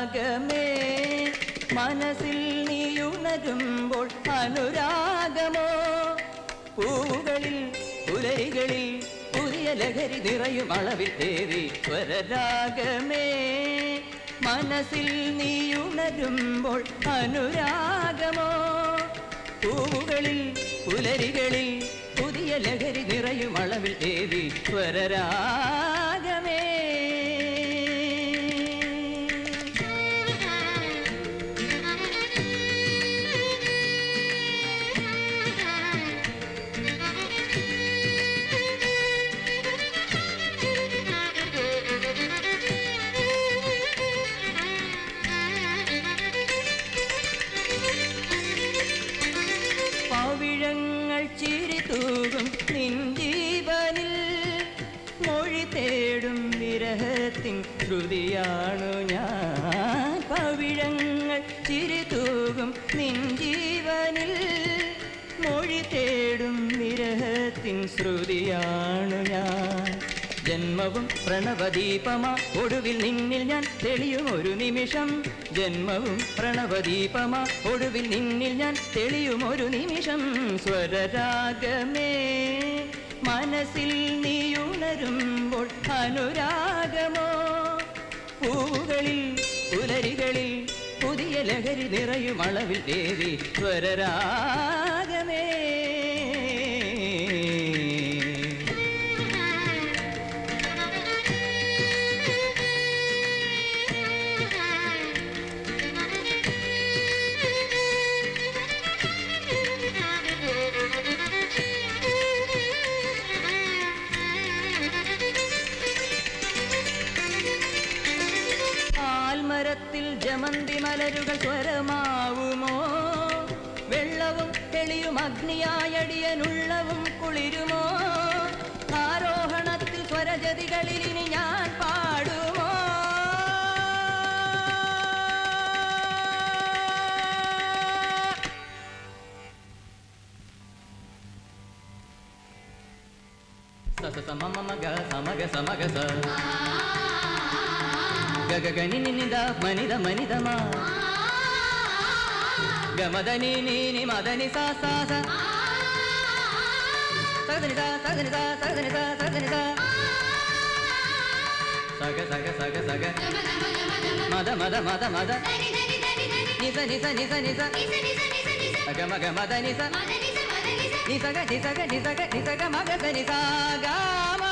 സ്വരരാഗമേ മനസ്സിൽ നീയുണരുമ്പോൾ അനുരാഗമോ പൂവുകളിൽ പുലരികളിൽ പുതിയ ലഹരി നിറയും അളവിൽ തേറി സ്വരരാഗമേ മനസ്സിൽ നീയുണരുമ്പോൾ അനുരാഗമോ പൂവുകളിൽ പുലരികളിൽ പുതിയ ലഹരി നിറയും അളവിൽ തേവി സ്വരരാഗമേ പവിഴങ്ങൾ ചിരി തൂകും നിൻ ജീവനിൽ മൊഴി തേടും വിരഹത്തിൻ ശ്രുതിയാണു ഞാൻ പവിഴങ്ങൾ ചിരി തൂകും നിൻ ജീവനിൽ മൊഴി തേടും വിരഹത്തിൻ ശ്രുതിയാണു ഞാൻ ജന്മവും പ്രണവദീപമാ ഒടുവിൽ നിന്നിൽ ഞാൻ തെളിയും ഒരു നിമിഷം ജന്മവും പ്രണവദീപമാ ഒടുവിൽ നിന്നിൽ ഞാൻ തെളിയും ഒരു നിമിഷം സ്വരരാഗമേ മനസ്സിൽ നീയുണരുമ്പോൾ അനുരാഗമോ പൂവുകളിൽ പുലരികളിൽ പുതിയ ലഹരി നിറയും അളവിൽ ദേവി സ്വരരാഗമേ ആൽമരത്തിൽ ജമന്തി മലരുകൾ സ്വരമാവുമോ വെള്ളവും തെളിയും അഗ്നിയായടിയനുള്ളവും കുളിരുമോ ആരോഹണത്തിൽ സ്വരജതികളിൽ ഇനി ഞാൻ പാടുമോ സ സ സ മ മ മ ഗ സ മ ഗ സ മ ഗ സ ഗ ഗ ഗ നി നി നി ദ മ നി ദ മ നി ദ മ ഗ മ ദ നി നി നി മ ദ നി സ സ സ സ ഗ നി സ സ ഗ നി സ സ ഗ നി സ സ ഗ നി സ സ ഗ സ ഗ സ ഗ സ ഗ മ ദ മ ദ മ ദ മ ദ നി സ നി സ നി സ നി സ ഗ മ ഗ മ ദ നി സ നി സ ഗ നി സ ഗ നി സ ഗ നി സ ഗ മ ഗ സ നി സ ഗ മ